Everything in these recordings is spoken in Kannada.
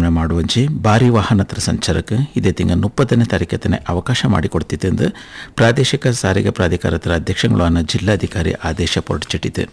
ಮೇಲ್ವಿಚಾರಣೆ ಮಾಡುವಂಚಿ ಭಾರಿ ವಾಹನದ ಸಂಚಾರಕ್ಕೆ ಇದೇ ತಿಂಗಳ ಮುಪ್ಪತ್ತನೇ ತಾರೀಕತನೇ ಅವಕಾಶ ಮಾಡಿಕೊಡ್ತಿತ್ತೆಂದು ಪ್ರಾದೇಶಿಕ ಸಾರಿಗೆ ಪ್ರಾಧಿಕಾರದ ಅಧ್ಯಕ್ಷಗಳಾದ ಜಿಲ್ಲಾಧಿಕಾರಿ ಆದೇಶ ಹೊರಡಿಸಿಟ್ಟಿದೆ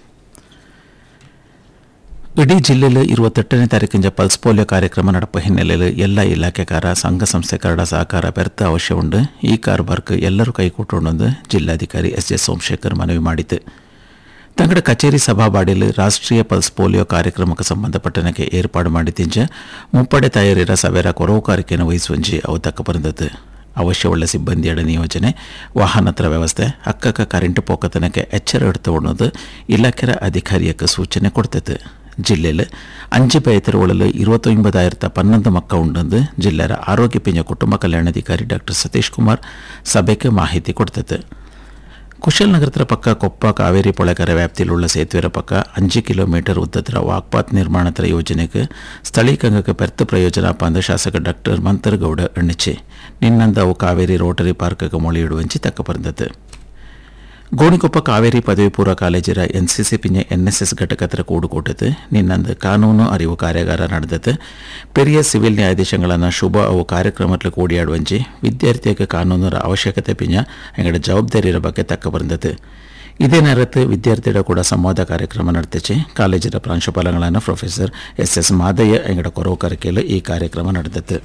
ಇಡೀ ಜಿಲ್ಲೆಯಲ್ಲಿ ಇರುವತ್ತೆಟ್ಟನೇ ತಾರೀಕಿಂದ ಪಲ್ಸ್ ಪೋಲಿಯೋ ಕಾರ್ಯಕ್ರಮ ನಡಪ ಹಿನ್ನೆಲೆಯಲ್ಲಿ ಎಲ್ಲ ಇಲಾಖೆಕಾರ ಸಂಘ ಸಂಸ್ಥೆಕಾರರ ಸಹಕಾರ ಬೆರ್ತ ಅವಶ್ಯ ಉಂಡು ಈ ಕಾರ್ಬಾರ್ಕ್ ಎಲ್ಲರೂ ಕೈಕೊಟ್ಟೊಂಡು ಜಿಲ್ಲಾಧಿಕಾರಿ ಎಸ್ ಎಸ್ ಸೋಮಶೇಖರ್ ಮನವಿ ಮಾಡಿತು ತಂಗಡ ಕಚೇರಿ ಸಭಾಬಾಡಿಯಲ್ಲಿ ರಾಷ್ಟ್ರೀಯ ಪಲ್ಸ್ ಪೋಲಿಯೋ ಕಾರ್ಯಕ್ರಮಕ್ಕೆ ಸಂಬಂಧಪಟ್ಟನಕ್ಕೆ ಏರ್ಪಾಡು ಮಾಡಿದ್ದಿಂಚ ಮುಪ್ಪಡೆ ತಯಾರಿರ ಸವೇರ ಕೊರವುಕಾರಿಕೆಯನ್ನು ವಹಿಸುವಂಜಿ ಅವು ತಕ್ಕ ಬಂದದ್ದು ಅವಶ್ಯವುಳ್ಳ ಸಿಬ್ಬಂದಿಯಡ ನಿಯೋಜನೆ ವಾಹನತ್ರ ವ್ಯವಸ್ಥೆ ಅಕ್ಕಕ್ಕ ಕರೆಂಟ್ ಪೋಕತನಕ್ಕೆ ಎಚ್ಚರ ಎಡ್ತೊಳ್ಳೋದು ಇಲಾಖೆಯ ಅಧಿಕಾರಿಯಕ್ಕೆ ಸೂಚನೆ ಕೊಡ್ತದೆ ಜಿಲ್ಲೆಯಲ್ಲಿ ಅಂಜಿ ಪೈತರುಗಳಲ್ಲಿ ഇരുപത്തൊൻപതായിരത്തി പന്ത്രണ്ട് മക്ക ഉണ്ടെന്ന് ജില്ലയുടെ ആരോഗ്യ പിഞ്ഞ കുടുംബ കല്യാണാധികാരി ഡോക്ടർ സതീഷ് കുമാർ സഭയ്ക്ക് മാഹിತಿ കൊടുത്തത് ಕುಶಲ್ ನಗರದ ಪಕ್ಕ ಕೊಪ್ಪ ಕಾವೇರಿ ಪೊಳೆಕರ ವ್ಯಾಪ್ತಿಯಲ್ಲಿರುವ ಸೇತುವೆರ ಪಕ್ಕ ಅಂಜು ಕಿಲೋಮೀಟರ್ ಉದ್ದದ ವಾಕ್ಪಾತ್ ನಿರ್ಮಾಣದ ಯೋಜನೆಗೆ ಸ್ಥಳೀಕಂಗಕ್ಕೆ ಪೆರ್ತ ಪ್ರಯೋಜನ ಅಂದ ಶಾಸಕ ಡಾಕ್ಟರ್ ಮಂತರ್ಗೌಡ ಎಣ್ಣಿಚೆ ನಿನ್ನಂದ ಅವು ಕಾವೇರಿ ರೋಟರಿ ಪಾರ್ಕ್ಗೆ ಮೊಳೆಯಿಡುವಂಚಿ ತಕ್ಕ ಬಂದದ್ದು ಗೋಣಿಕೊಪ್ಪ ಕಾವೇರಿ ಪದವಿ ಪೂರ್ವ ಕಾಲೇಜಿನ ಎನ್ಸಿಸಿ ಪಿಂಜ ಎನ್ಎಸ್ಎಸ್ ಘಟಕತ್ರ ಕೂಡುಕೂಟದ್ದು ನಿನ್ನಂದು ಕಾನೂನು ಅರಿವು ಕಾರ್ಯಾಗಾರ ನಡೆದದ್ದು ಪೆರಿಯ ಸಿವಿಲ್ ನ್ಯಾಯಾಧೀಶಗಳನ್ನು ಶುಭ ಅವು ಕಾರ್ಯಕ್ರಮದಲ್ಲಿ ಕೂಡಿಯಾಡುವಂಚಿ ವಿದ್ಯಾರ್ಥಿಗೆ ಕಾನೂನರ ಅವಶ್ಯಕತೆ ಪಿಂಜ ಎಂಗಡ ಜವಾಬ್ದಾರಿಯ ಬಗ್ಗೆ ತಕ್ಕ ಬಂದದ್ದು ಇದೇ ನೇರತ್ತು ವಿದ್ಯಾರ್ಥಿಗಳ ಕೂಡ ಸಂವಾದ ಕಾರ್ಯಕ್ರಮ ನಡೆದಿச்சு ಕಾಲೇಜಿನ ಪ್ರಾಂಶುಪಾಲಗಳಾன ಪ್ರೊಫೆಸರ್ ಎಸ್ ಎಸ್ ಮಾದಯ್ಯ ಎಂಗಡ ಕೊರವು ಕರಿಕೆಯಲ್ಲಿ ಈ ಕಾರ್ಯಕ್ರಮ ನಡೆದದ್ದು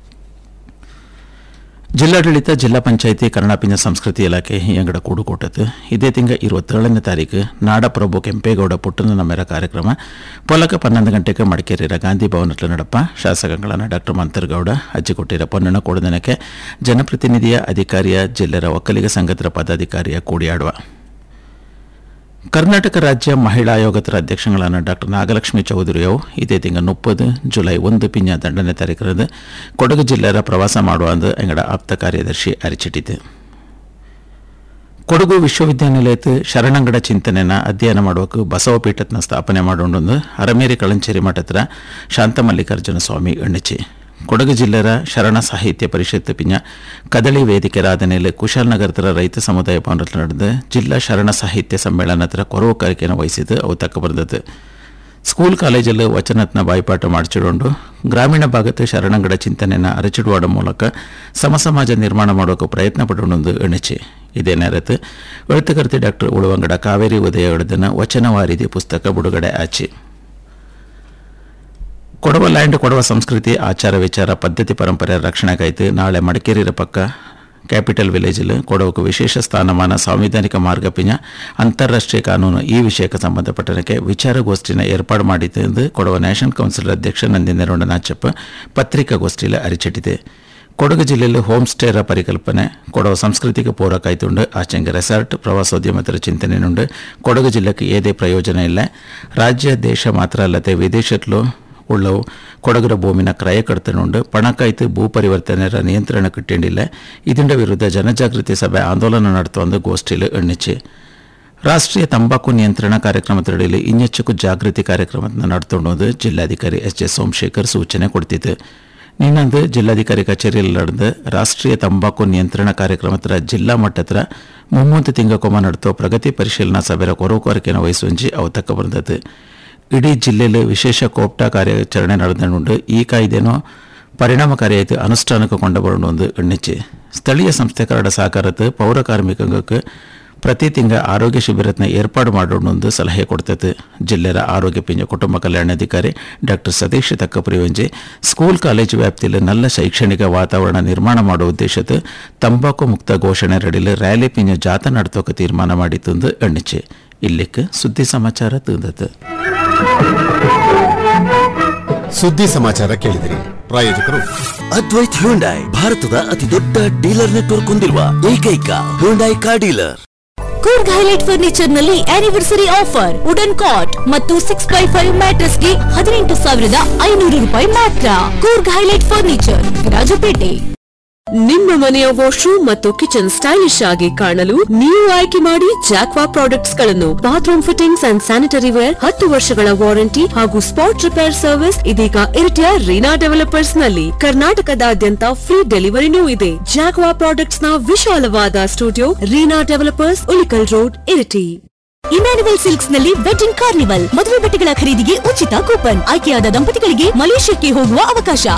ಜಿಲ್ಲಾಡಳಿತ ಜಿಲ್ಲಾ ಪಂಚಾಯಿತಿ ಕನ್ನಡಪಿಂಜ ಸಂಸ್ಕೃತಿ ಇಲಾಖೆ ಎಂಗಡ ಕೂಡುಕೂಟದ್ದು ಇದೇ ತಿಂಗ ಇರುವತ್ತೇಳನೇ ತಾರೀಕು ನಾಡಪ್ರಭು ಕೆಂಪೇಗೌಡ ಪುಟ್ಟನ ನಮ್ಮೆರ ಕಾರ್ಯಕ್ರಮ ಪೊಲಕ ಪನ್ನೊಂದು ಗಂಟೆಗೆ ಮಡಿಕೇರಿಯ ಗಾಂಧಿ ಭವನದಲ್ಲಿ ನಡಪ ಶಾಸಕಗಳಾன ಡಾಕ್ಟರ್ ಮಂತರ್ಗೌಡ ಅಜ್ಜಿಕೊಟ್ಟಿರ ಪೊನ್ನಣ ಕೊಡದನಕ್ಕೆ ಜನಪ್ರತಿನಿಧಿಯ ಅಧಿಕಾರಿಯ ಜಿಲ್ಲೆಯ ಒಕ್ಕಲಿಗ ಸಂಘದ ಪದಾಧಿಕಾರಿಯ ಕೂಡಿಯಾಡುವ ಕರ್ನಾಟಕ ರಾಜ್ಯ ಮಹಿಳಾ ಆಯೋಗದ ಅಧ್ಯಕ್ಷಗಳಾன ಡಾಕ್ಟರ್ ನಾಗಲಕ್ಷ್ಮಿ ಚೌಧರಿಯವು ಇದೇ ತಿಂಗಳ ಮುಪ್ಪದು ಜುಲೈ ಒಂದು ಪಿಂಜ ದಂಡನೆ ತಾರೀಕರಂದು ಕೊಡಗು ಜಿಲ್ಲೆಯ ಪ್ರವಾಸ ಮಾಡುವ ಅಂದು ಎಂಗಡ ಆಪ್ತ ಕಾರ್ಯದರ್ಶಿ ಅರಿಚಿಟ್ಟಿದೆ ಕೊಡಗು ವಿಶ್ವವಿದ್ಯಾನಿಲಯದ ಶರಣಂಗಡ ಚಿಂತನೆನ ಅಧ್ಯಯನ ಮಾಡುವಕ್ಕೆ ಬಸವ ಪೀಠತ್ನ ಸ್ಥಾಪನೆ ಮಾಡೋಣ ಅರಮೇರಿ ಕಳಂಚೇರಿ ಮಠತ್ರ ಶಾಂತ ಮಲ್ಲಿಕಾರ್ಜುನ ಸ್ವಾಮಿ ಎಣ್ಣಿಚಿ ಕೊಡಗು ಜಿಲ್ಲೆಯ ಶರಣ ಸಾಹಿತ್ಯ ಪರಿಷತ್ ಪಿಂಜ ಕದಳಿ ವೇದಿಕೆ ರಾಧನೆಯಲ್ಲಿ ಕುಶಾಲನಗರದ ರೈತ ಸಮುದಾಯ ಭವನದಲ್ಲಿ ನಡೆದ ಜಿಲ್ಲಾ ಶರಣ ಸಾಹಿತ್ಯ ಸಮ್ಮೇಳನದ ಕೊರವು ಕಾರ್ಯಕ್ರಮ ವಹಿಸಿದ್ದು ಅವು ತಕ್ಕ ಬಂದದ್ದು ಸ್ಕೂಲ್ ಕಾಲೇಜಲ್ಲಿ ವಚನತ್ನ ಬಾಯ್ಪಾಠ ಮಾಡಿಸಿಕೊಂಡು ಗ್ರಾಮೀಣ ಭಾಗದ ಶರಣಂಗಡ ಚಿಂತನೆಯನ್ನು ಅರಚಿಡುವ ಮೂಲಕ ಸಮಸಮಾಜ ನಿರ್ಮಾಣ ಮಾಡೋಕೆ ಪ್ರಯತ್ನ ಪಡೋಣೊಂದು ಎಣಿಚೆ ಇದೇ ನೇರತ್ತು ಎಳುತ್ತುಕರ್ತಿ ಡಾಕ್ಟರ್ ಉಳುವಂಗಡ ಕಾವೇರಿ ಉದಯ ಎಳೆದನ ವಚನವಾರಿದಿ ಪುಸ್ತಕ ಬಿಡುಗಡೆ ಆಚೆ ಕೊಡವ ಲ್ಯಾಂಡ್ ಕೊಡವ ಸಂಸ್ಕೃತಿ ಆಚಾರ ವಿಚಾರ ಪದ್ಧತಿ ಪರಂಪರೆ ರಕ್ಷಣೆಗಾಯ್ತು ನಾಳೆ ಮಡಿಕೇರಿಯ ಪಕ್ಕ ಕ್ಯಾಪಿಟಲ್ ವಿಲೇಜಲ್ಲಿ ಕೊಡವಕ್ಕೆ ವಿಶೇಷ ಸ್ಥಾನಮಾನ ಸಾಂವಿಧಾನಿಕ ಮಾರ್ಗ ಪಿಂಜ ಅಂತಾರಾಷ್ಟ್ರೀಯ ಕಾನೂನು ಈ ವಿಷಯಕ್ಕೆ ಸಂಬಂಧಪಟ್ಟನಕ್ಕೆ ವಿಚಾರಗೋಷ್ಠಿನ ಏರ್ಪಾಡು ಮಾಡಿತು ಎಂದು ಕೊಡವ ನ್ಯಾಷನಲ್ ಕೌನ್ಸಿಲ್ ಅಧ್ಯಕ್ಷ ನಂದಿನೇರೊಂಡ ನಾಚಪ್ಪ ಪತ್ರಿಕಾಗೋಷ್ಠಿಯಲ್ಲಿ ಅರಿಚಿಟ್ಟಿದೆ ಕೊಡಗು ಜಿಲ್ಲೆಯಲ್ಲಿ ಹೋಮ್ ಸ್ಟೇರ ಪರಿಕಲ್ಪನೆ ಕೊಡವ ಸಂಸ್ಕೃತಿಗೆ ಪೂರಕಾಯ್ತುಂಡು ಆಚೆಂಗ ರೆಸಾರ್ಟ್ ಪ್ರವಾಸೋದ್ಯಮತರ ಚಿಂತನೆನುಂಡು ಕೊಡಗು ಜಿಲ್ಲೆಗೆ ಏದೇ ಪ್ರಯೋಜನ ಇಲ್ಲ ರಾಜ್ಯ ದೇಶ ಮಾತ್ರ ಅಲ್ಲದೆ ವಿದೇಶದಲ್ಲೂ ಉಳ್ಳವು ಕೊಡಗರ ಭೂಮಿನ ಕ್ರಯ ಕಡ್ತನುಂಡು ಪಣಕಾಯ್ತು ಭೂ ಪರಿವರ್ತನೆಯ ನಿಯಂತ್ರಣ ಕಿಟ್ಟೇಂಡಿಲ್ಲ ಇದರ ವಿರುದ್ಧ ಜನಜಾಗೃತಿ ಸಭೆ ಆಂದೋಲನ ನಡೆಸುವ ಗೋಷ್ಠಿಯಲ್ಲಿ ಎಣ್ಣಿಚೆ ರಾಷ್ಟ್ರೀಯ ತಂಬಾಕು ನಿಯಂತ್ರಣ ಕಾರ್ಯಕ್ರಮದಡಿಯಲ್ಲಿ ಇನ್ನೆಚ್ಚು ಜಾಗೃತಿ ಕಾರ್ಯಕ್ರಮ ನಡೆದುಕೊಂಡು ಜಿಲ್ಲಾಧಿಕಾರಿ ಎಸ್ ಎಸ್ ಸೋಮಶೇಖರ್ ಸೂಚನೆ ಕೊಡ್ತಿದ್ದು ನಿನ್ನಂದು ಜಿಲ್ಲಾಧಿಕಾರಿ ಕಚೇರಿಯಲ್ಲಿ ನಡೆದ ರಾಷ್ಟ್ರೀಯ ತಂಬಾಕು ನಿಯಂತ್ರಣ ಕಾರ್ಯಕ್ರಮದ ಜಿಲ್ಲಾ ಮಟ್ಟದ ಮುಮ್ಮೂಂದು ತಿಂಗಕೊಮ್ಮ ನಡೆತೋ ಪ್ರಗತಿ ಪರಿಶೀಲನಾ ಸಭೆಯ ಕೊರಕೋರಿಕೆಯನ್ನು ವಹಿಸುವಂಜಿ ಅವು ತಕ್ಕ ಬಂದದ್ದು ಇಡೀ ಜಿಲ್ಲೆಯಲ್ಲಿ ವಿಶೇಷ ಕೋಪ್ಟಾ ಕಾರ್ಯಾಚರಣೆ ನಡೆದುಕೊಂಡು ಈ ಕಾಯ್ದೆನೋ ಪರಿಣಾಮಕಾರಿಯಾಗಿ ಅನುಷ್ಠಾನಕ್ಕೆ ಕೊಂಡಬರೋಣ ಎಣ್ಣಿಚ್ಚೆ ಸ್ಥಳೀಯ ಸಂಸ್ಥೆಗಳ ಸಹಕಾರದ ಪೌರ ಕಾರ್ಮಿಕಕ್ಕೆ ಪ್ರತಿ ತಿಂಗ ಆರೋಗ್ಯ ಶಿಬಿರತ್ನ ಏರ್ಪಾಡು ಮಾಡೋಣ ಸಲಹೆ ಕೊಡ್ತದೆ ಜಿಲ್ಲೆಯ ಆರೋಗ್ಯ ಪಿಂಜ ಕುಟುಂಬ ಕಲ್ಯಾಣಾಧಿಕಾರಿ ಡಾಕ್ಟರ್ ಸತೀಶ್ ತಕ್ಕಪುರಿವಂಜೆ ಸ್ಕೂಲ್ ಕಾಲೇಜು ವ್ಯಾಪ್ತಿಯಲ್ಲಿ ನಲ್ಲ ಶೈಕ್ಷಣಿಕ ವಾತಾವರಣ ನಿರ್ಮಾಣ ಮಾಡುವ ಉದ್ದೇಶದ ತಂಬಾಕು ಮುಕ್ತ ಘೋಷಣೆ ರಡಿಲಿ ರ್ಯಾಲಿ ಪಿಂಜ ಜಾಥಾ ನಡೆಸೋಕೆ ತೀರ್ಮಾನ ಮಾಡಿತ್ತು ಎಣ್ಣಿಚೆ ಇಲ್ಲಿಕ್ಕೆ ಸುದ್ದಿ ಸಮಾಚಾರ ತಂದದ್ದು ಸುದ್ದಿ ಸಮಾಚಾರ ಕೇಳಿದಿರಿ ಪ್ರಾಯೋಜಕರು ಅದ್ವೈತ್ ಹ್ಯುಂಡೈ ಭಾರತದ ಅತಿ ದೊಡ್ಡ ಡೀಲರ್ ನೆಟ್ವರ್ಕ್ ಹೊಂದಿರುವ ಏಕೈಕ Hyundai car dealer Coorg highlight furniture ನಲ್ಲಿ ಆನಿವರ್ಸರಿ ಆಫರ್ ವುಡನ್ ಕಾಟ್ ಮತ್ತು ಸಿಕ್ಸ್ ಬೈ ಫೈವ್ ಮ್ಯಾಟ್ರಸ್ ಗೆ ಹದಿನೆಂಟು ಸಾವಿರದ ಐನೂರು ರೂಪಾಯಿ ಮಾತ್ರ ಕೂರ್ಗ್ ಹೈಲೈಟ್ ಫರ್ನಿಚರ್ ರಾಜಪೇಟೆ ನಿಮ್ಮ ಮನೆಯ ವಾಶ್ರೂಮ್ ಮತ್ತು ಕಿಚನ್ ಸ್ಟೈಲಿಶ್ ಆಗಿ ಕಾಣಲು ನೀವು ಆಯ್ಕೆ ಮಾಡಿ ಜಾಕ್ವಾ ಪ್ರಾಡಕ್ಟ್ಸ್ ಗಳನ್ನು bathroom fittings and sanitary ware ಹತ್ತು ವರ್ಷಗಳ ವಾರಂಟಿ ಹಾಗೂ ಸ್ಪಾಟ್ ರಿಪೇರ್ ಸರ್ವಿಸ್ ಇದೀಗ ಇರಿಟಿಯ ರೀನಾ ಡೆವಲಪರ್ಸ್ ನಲ್ಲಿ ಕರ್ನಾಟಕದಾದ್ಯಂತ ಫ್ರೀ ಡೆಲಿವರಿನೂ ಇದೆ ಜಾಕ್ವಾ ಪ್ರಾಡಕ್ಟ್ಸ್ ನ ವಿಶಾಲವಾದ studio Reena developers Ulikkal road Iritty Emmanuel silks ನಲ್ಲಿ ವೆಡ್ಡಿಂಗ್ ಕಾರ್ನಿವಲ್ ಮದುವೆ ಬಟ್ಟೆಗಳ ಖರೀದಿಗೆ ಉಚಿತ ಕೂಪನ್ ಆಯ್ಕೆಯಾದ ದಂಪತಿಗಳಿಗೆ ಮಲೇಷ್ಯಾಕ್ಕೆ ಹೋಗುವ ಅವಕಾಶ